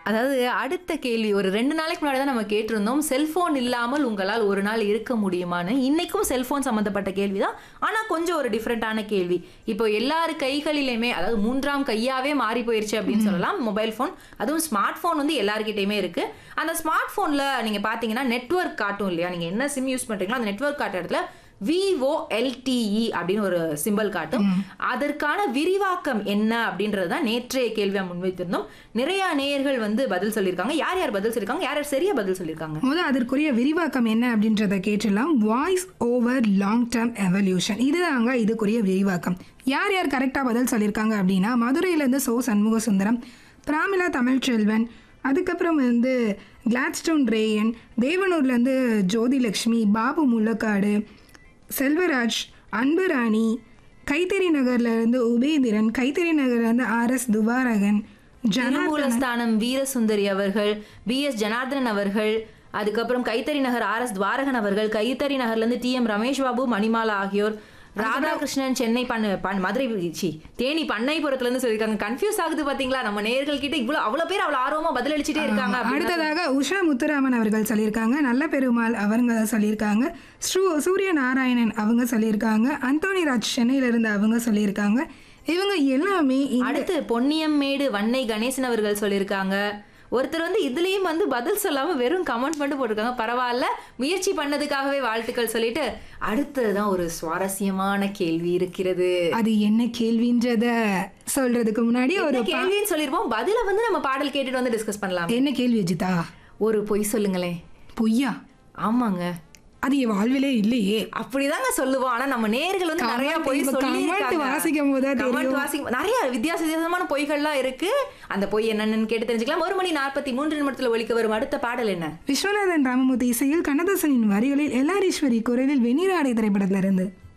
அதாவது அடுத்த கேள்வி ஒரு ரெண்டு நாளைக்கு முன்னாடி தான் நம்ம கேட்டிருந்தோம் செல்போன் இல்லாமல் உங்களால் ஒரு நாள் இருக்க முடியுமான்னு இன்னைக்கும் செல்போன் சம்மந்தப்பட்ட கேள்வி தான் ஆனால் கொஞ்சம் ஒரு டிஃப்ரெண்ட்டான கேள்வி இப்போ எல்லார் கைகளிலுமே அதாவது மூன்றாம் கையாவே மாறி போயிருச்சு அப்படின்னு சொல்லலாம் மொபைல் ஃபோன் அதுவும் ஸ்மார்ட் ஃபோன் வந்து எல்லார்கிட்டயுமே இருக்கு அந்த ஸ்மார்ட் ஃபோனில் நீங்கள் பார்த்தீங்கன்னா நெட்வொர்க் காட்டும் இல்லையா நீங்கள் என்ன சிம் யூஸ் பண்ணுறீங்களோ அந்த நெட்வொர்க் காட்டுற இடத்துல விஓஎல்டிஇ அப்படின்னு ஒரு சிம்பல் காட்டும் அதற்கான விரிவாக்கம் என்ன அப்படின்றது தான் நேற்றைய கேள்வியா முன்வைத்திருந்தோம் நிறைய நேயர்கள் வந்து பதில் சொல்லியிருக்காங்க யார் யார் பதில் சொல்லியிருக்காங்க யார் யார் சரியா பதில் சொல்லியிருக்காங்க முதல் அதற்குரிய விரிவாக்கம் என்ன அப்படின்றத கேட்டுலாம் voice over long term evolution இதுதாங்க இதுக்குரிய விரிவாக்கம் யார் யார் கரெக்டாக பதில் சொல்லியிருக்காங்க அப்படின்னா மதுரையிலேருந்து சோ சண்முக சுந்தரம் பிராமிலா தமிழ்ச்செல்வன் அதுக்கப்புறம் வந்து கிளாட்ஸ்டோன் ரேயன் தேவனூர்லேருந்து ஜோதிலக்ஷ்மி பாபு முள்ளக்காடு செல்வராஜ் அன்புராணி கைத்தறி நகர்ல இருந்து உபேந்திரன் கைத்தறி நகர்ல இருந்து ஆர் எஸ் துவாரகன் ஜன திருமூலஸ்தானம் வீரசுந்தரி அவர்கள் பி எஸ் ஜனார்தனன் அவர்கள் அதுக்கப்புறம் கைத்தறி நகர் ஆர் எஸ் துவாரகன் அவர்கள் கைத்தறி நகர்ல இருந்து டி எம் ரமேஷ் பாபு மணிமாலா ஆகியோர் ராதாகிருஷ்ணன் சென்னை பண்ண பண் மதுரை சி தேனி பண்ணைபுரத்துல இருந்து சொல்லியிருக்காங்க கன்ஃபியூஸ் ஆகுது பாத்தீங்களா நம்ம நேயர்கள் கிட்ட இவ்வளவு அவ்வளவு பேர் அவ்வளவு ஆர்வமா பதிலளிச்சுட்டே இருக்காங்க அப்படின்னு அடுத்ததாக உஷா முத்துராமன் அவர்கள் சொல்லியிருக்காங்க நல்ல பெருமாள் அவங்க சொல்லியிருக்காங்க ஸ்ரூ சூரிய நாராயணன் அவங்க சொல்லியிருக்காங்க அந்தோனி ராஜ் சென்னையில இருந்து அவங்க சொல்லியிருக்காங்க இவங்க எல்லாமே இந்த- அடுத்து பொன்னியம்மேடு வன்னை கணேசன் அவர்கள் சொல்லியிருக்காங்க ஒருத்தர் வந்து இதுலயும் வந்து பதில் சொல்லாம வெறும் கமெண்ட் மட்டும் போட்டிருக்காங்க பரவாயில்ல முயற்சி பண்ணதுக்காகவே வாழ்த்துக்கள் சொல்லிட்டு அடுத்ததுதான் ஒரு சுவாரஸ்யமான கேள்வி இருக்கிறது அது என்ன கேள்வின்றத சொல்றதுக்கு முன்னாடி ஒரு என்ன கேள்வின்னு சொல்லிருப்போம் பதில வந்து நம்ம பாடல் கேட்டுட்டு வந்து டிஸ்கஸ் பண்ணலாம் என்ன கேள்வி அஜிதா ஒரு பொய் சொல்லுங்களேன் பொய்யா ஆமாங்க அது என் வாழ்விலே இல்லையே அப்படிதாங்க சொல்லுவோம் ஆனா நம்ம நேர்கள் வந்து நிறைய Comment பொய் இப்ப சொல்லி comment வாசிக்கும் போதா தெரியும். வாசிக்கும் நிறைய வித்தியாச வித்தியாசமான பொய்கள்லாம் இருக்கு அந்த பொய் என்னன்னு கேட்டு தெரிஞ்சுக்கலாம் ஒரு மணி நாற்பத்தி மூன்று நிமிடத்துல ஒலிக்க வரும் அடுத்த பாடல் என்ன விஸ்வநாதன் ராமமூர்த்தி இசையில் கண்ணதாசனின் வரிகளில் எல்லாரீஸ்வரி குரலில் வெண்ணிராடை திரைப்படத்துல இருந்து